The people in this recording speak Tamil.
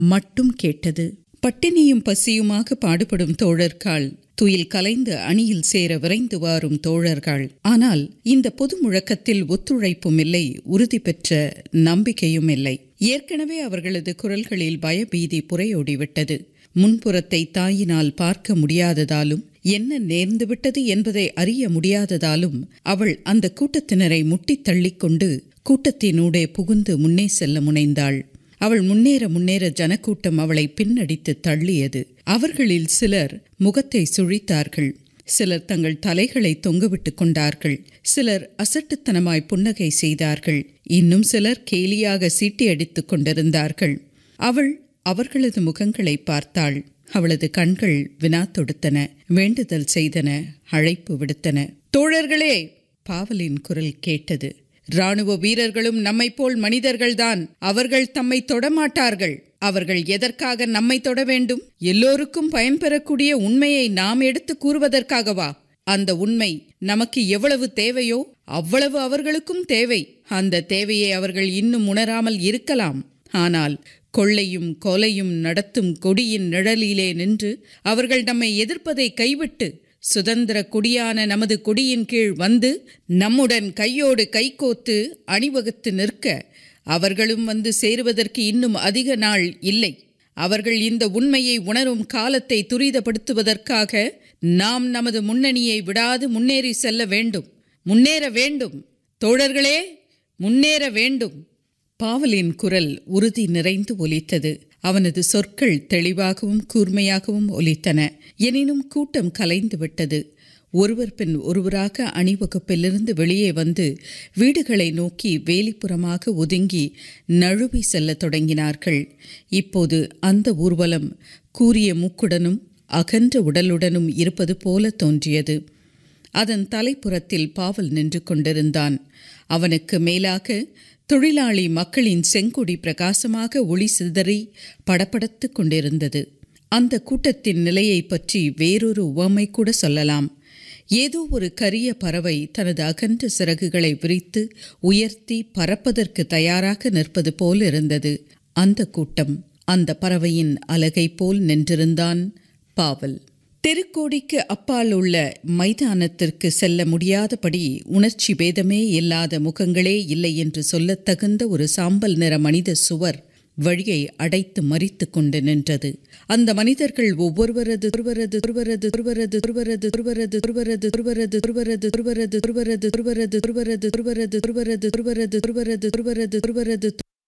மட்டும் கேட்டது பட்டினியும் பசியுமாக பாடுபடும் தோழர்கள் துயில் கலைந்து அணியில் சேர விரைந்து வாரும் தோழர்கள் ஆனால் இந்த பொது முழக்கத்தில் ஒத்துழைப்பும் இல்லை உறுதி பெற்ற நம்பிக்கையும் இல்லை ஏற்கனவே அவர்களது குரல்களில் பயபீதி புரையோடிவிட்டது முன்புறத்தை தாயினால் பார்க்க முடியாததாலும் என்ன நேர்ந்துவிட்டது என்பதை அறிய முடியாததாலும் அவள் அந்த கூட்டத்தினரை முட்டித் தள்ளிக்கொண்டு கூட்டத்தினூடே புகுந்து முன்னே செல்ல முனைந்தாள் அவள் முன்னேற முன்னேற ஜனக்கூட்டம் அவளை பின்னடித்து தள்ளியது அவர்களில் சிலர் முகத்தை சுழித்தார்கள் சிலர் தங்கள் தலைகளை தொங்கவிட்டுக் கொண்டார்கள் சிலர் அசட்டுத்தனமாய் புன்னகை செய்தார்கள் இன்னும் சிலர் கேலியாக சீட்டி அடித்துக் கொண்டிருந்தார்கள் அவள் அவர்களது முகங்களை பார்த்தாள் அவளது கண்கள் வினா தொடுத்தன வேண்டுதல் செய்தன அழைப்பு விடுத்தன தோழர்களே பாவலின் குரல் கேட்டது ராணுவ வீரர்களும் நம்மை போல் மனிதர்கள்தான் அவர்கள் தம்மை தொடமாட்டார்கள் அவர்கள் எதற்காக நம்மை தொட வேண்டும் எல்லோருக்கும் பயன் பெறக்கூடிய உண்மையை நாம் எடுத்து கூறுவதற்காகவா அந்த உண்மை நமக்கு எவ்வளவு தேவையோ அவ்வளவு அவர்களுக்கும் தேவை அந்த தேவையை அவர்கள் இன்னும் உணராமல் இருக்கலாம் ஆனால் கொள்ளையும் கொலையும் நடத்தும் கொடியின் நிழலிலே நின்று அவர்கள் நம்மை எதிர்ப்பதை கைவிட்டு சுதந்திர கொடியான நமது கொடியின் கீழ் வந்து நம்முடன் கையோடு கைகோத்து அணிவகுத்து நிற்க அவர்களும் வந்து சேருவதற்கு இன்னும் அதிக நாள் இல்லை அவர்கள் இந்த உண்மையை உணரும் காலத்தை துரிதப்படுத்துவதற்காக நாம் நமது முன்னணியை விடாது முன்னேறி செல்ல வேண்டும் முன்னேற வேண்டும் தோழர்களே முன்னேற வேண்டும் பாவலின் குரல் உறுதி நிறைந்து ஒலித்தது அவனது சொற்கள் தெளிவாகவும் கூர்மையாகவும் ஒலித்தன எனினும் கூட்டம் கலைந்து விட்டது ஒருவர் பின் ஒருவராக அணிவகுப்பிலிருந்து வெளியே வந்து வீடுகளை நோக்கி வேலிப்புறமாக ஒதுங்கி நழுவி செல்லத் தொடங்கினார்கள் இப்போது அந்த ஊர்வலம் கூரிய மூக்குடனும் அகன்ற உடலுடனும் இருப்பது போல தோன்றியது அதன் தலைப்புறத்தில் பாவல் நின்று கொண்டிருந்தான் அவனுக்கு மேலாக தொழிலாளி மக்களின் செங்கொடி பிரகாசமாக ஒளி சிதறி படபடத்து கொண்டிருந்தது அந்த கூட்டத்தின் நிலையை பற்றி வேறொரு உவமை கூட சொல்லலாம் ஏதோ ஒரு கரிய பறவை தனது அகன்ற சிறகுகளை விரித்து உயர்த்தி பறப்பதற்கு தயாராக நிற்பது போல் இருந்தது அந்த கூட்டம் அந்த பறவையின் அலகை போல் நின்றிருந்தான் பாவல் தெருக்கோடிக்கு அப்பால் உள்ள மைதானத்திற்கு செல்ல முடியாதபடி உணர்ச்சி பேதமே இல்லாத முகங்களே இல்லை என்று சொல்லத் தகுந்த ஒரு சாம்பல் நிற மனித சுவர் வழியை அடைத்து மறித்து கொண்டு நின்றது அந்த மனிதர்கள் ஒவ்வொருவரது ஒருவரது ஒருவரது ஒருவரது ஒருவரது ஒருவரது ஒருவரது ஒருவரது ஒருவரது ஒருவரது ஒருவரது ஒருவரது ஒருவரது ஒருவரது ஒருவரது ஒருவரது ஒருவரது ஒருவரது ஒருவரது ஒருவரது